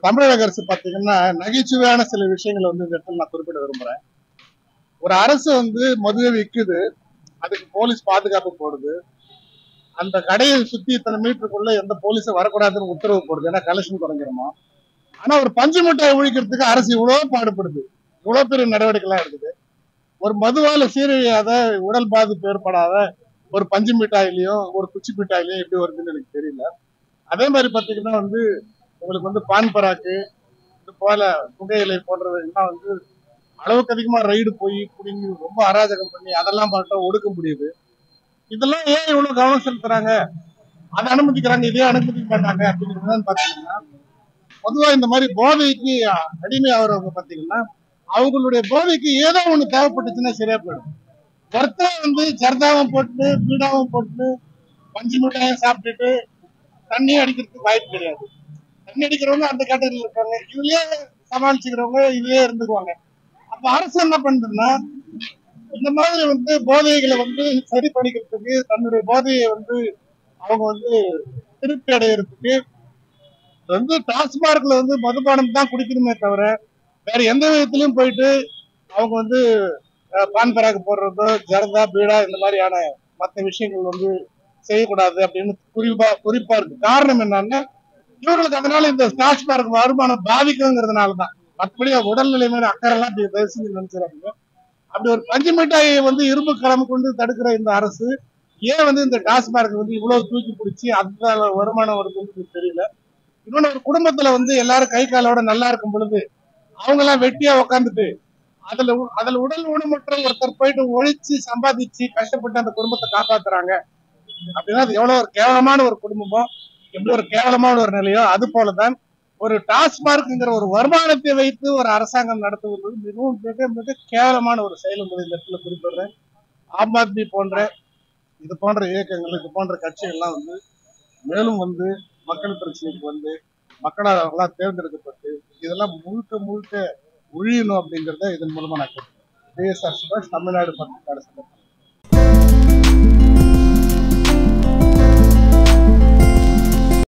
தமிழக அரசு பாத்தீங்கன்னா நகைச்சுவையான சில விஷயங்களை வந்து இந்த இடத்துல நான் குறிப்பிட விரும்புறேன் ஒரு அரசு வந்து மதுவை விற்குது அதுக்கு போலீஸ் பாதுகாப்பு போடுது அந்த கடையை சுத்தி இத்தனை மீட்டருக்குள்ள எந்த போலீஸும் வரக்கூடாதுன்னு உத்தரவு போடுது ஏன்னா கலெக்ஷன் குறைஞ்சிருமா ஆனா ஒரு பஞ்சு மிட்டாயை ஒழிக்கிறதுக்கு அரசு இவ்வளவு பாடுபடுது இவ்வளவு பெரிய நடவடிக்கை எல்லாம் எடுக்குது ஒரு மதுவால சீரழியாத உடல் பாதிப்பு ஏற்படாத ஒரு பஞ்சு மிட்டாயிலையும் ஒரு குச்சி மிட்டாயிலையும் எப்படி வருதுன்னு எனக்கு தெரியல அதே மாதிரி பாத்தீங்கன்னா வந்து உங்களுக்கு வந்து பான் பராக்கு இது போல புகையிலை போன்றது எல்லாம் வந்து அளவுக்கு அதிகமா ரைடு போய் புடிங்கி ரொம்ப அராஜகம் பண்ணி அதெல்லாம் பார்த்தா ஒடுக்க முடியுது இதெல்லாம் ஏன் இவ்வளவு கவனம் செலுத்துறாங்க அதை அனுமதிக்கிறாங்க இதே அனுமதிக்க மாட்டாங்க அப்படிங்கிறது பாத்தீங்கன்னா பொதுவா இந்த மாதிரி போதைக்கு அடிமை ஆகிறவங்க பாத்தீங்கன்னா அவங்களுடைய போதைக்கு ஏதோ ஒண்ணு தேவைப்பட்டுச்சுன்னா சரியா போயிடும் ஒருத்தர் வந்து ஜர்தாவும் போட்டு பீடாவும் போட்டு பஞ்சு மிட்டாயும் சாப்பிட்டுட்டு தண்ணி அடிக்கிறதுக்கு வாய்ப்பு கிடையாது தண்ணி அடிக்கிறவங்க அந்த கேட்டகரியில் இருக்காங்க இதுலயே சமாளிச்சுக்கிறவங்க இதுலயே இருந்துக்குவாங்க அப்ப அரசு என்ன பண்ணுதுன்னா இந்த மாதிரி வந்து போதைகளை வந்து சரி பண்ணிக்கிறதுக்கு தன்னுடைய போதையை வந்து அவங்க வந்து திருப்தி அடையிறதுக்கு வந்து டாஸ்மார்க்ல வந்து மதுபானம் தான் குடிக்கணுமே தவிர வேற எந்த விதத்திலயும் போயிட்டு அவங்க வந்து அஹ், பான் பராக்கு போடுறதோ ஜர்தா பீடா இந்த மாதிரியான மற்ற விஷயங்கள் வந்து செய்யக்கூடாது அப்படின்னு குறிப்பா குறிப்பா இருக்கு காரணம் என்னன்னா இவங்களுக்கு அதனால இந்த டாஸ்மார்க் வருமானம் பாதிக்குங்கிறதுனால தான் மற்றபடி உடல்நிலை மேல அக்கறை எல்லாம் அப்படி தயவு செஞ்சு நினைச்சிடாதீங்க அப்படி ஒரு பஞ்சு மிட்டாயை வந்து இரும்பு களம் கொண்டு தடுக்கிற இந்த அரசு ஏன் வந்து இந்த டாஸ்மார்க் வந்து இவ்வளவு தூக்கி பிடிச்சி அந்த வருமானம் வருதுன்னு எனக்கு தெரியல இன்னொன்னு ஒரு குடும்பத்துல வந்து எல்லாரும் கை காலோட நல்லா இருக்கும் பொழுது அவங்க எல்லாம் வெட்டியா உக்காந்துட்டு அதுல உ- அதுல உடல் ஊனமுற்ற ஒருத்தர் போயிட்டு ஒழிச்சு சம்பாதிச்சு கஷ்டப்பட்டு அந்த குடும்பத்தை காப்பாத்துறாங்க அப்படின்னா அது எவ்வளவு ஒரு கேவலமான ஒரு குடும்பமோ எப்படி ஒரு கேவலமான ஒரு நிலையோ அது போலதான் ஒரு டாஸ்மார்க்ங்கிற ஒரு வருமானத்தை வைத்து ஒரு அரசாங்கம் நடத்துவது மிகவும் மிக மிக கேவலமான ஒரு செயல் என்பதை இந்த இடத்துல குறிப்பிடுறேன் ஆம் ஆத்மி போன்ற இது போன்ற இயக்கங்கள் இது போன்ற கட்சிகள்லாம் வந்து மேலும் வந்து மக்கள் பிரச்சனைக்கு வந்து மக்களால் அவர்களால் தேர்ந்தெடுக்கப்பட்டு இதெல்லாம் முழுக்க முழுக்க ஒழியணும் அப்படிங்கறத இதன் மூலமா நான் கேட்கிறேன் பிஎஸ்ஆர் சுபாஷ் தமிழ்நாடு பத்திரிகையாளர் சங்கம்